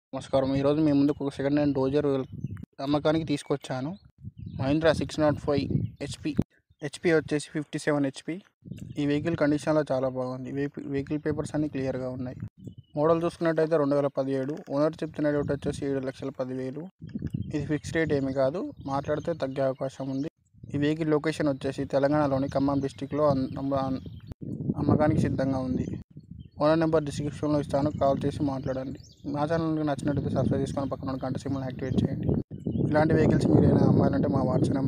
నమస్కారం ఈరోజు మీ ముందుకు ఒక సెకండ్ హ్యాండ్ డోజర్ అమ్మకానికి తీసుకొచ్చాను Mahindra six nought five HP HP వచ్చేసి ఫిఫ్టీ సెవెన్ హెచ్పి ఈ వెహికల్ కండిషన్లో చాలా బాగుంది వెహికల్ వెహికల్ పేపర్స్ అన్నీ క్లియర్గా ఉన్నాయి మోడల్ చూసుకున్నట్టయితే రెండు వేల పదిహేడు ఓనర్ చెప్తున్న రేట్ వచ్చేసి ఏడు లక్షల పదివేలు ఇది ఫిక్స్ రేట్ ఏమీ కాదు మాట్లాడితే తగ్గే అవకాశం ఉంది ఈ వెహికల్ లొకేషన్ వచ్చేసి తెలంగాణలోని ఖమ్మం డిస్టిక్లో అమ్మకానికి సిద్ధంగా ఉంది ఓనర్ నెంబర్ డిస్క్రిప్షన్లో ఇస్తాను కాల్ చేసి మాట్లాడండి మా ఛానల్కి నచ్చినట్లయితే సబ్స్క్రైబ్ చేసుకొని పక్కన ఉన్న గంట సింబల్ యాక్టివేట్ చేయండి ఇలాంటి వెహికల్స్ మీరు ఏమైనా అమ్మాలంటే మా వాట్సాప్ నెంబర్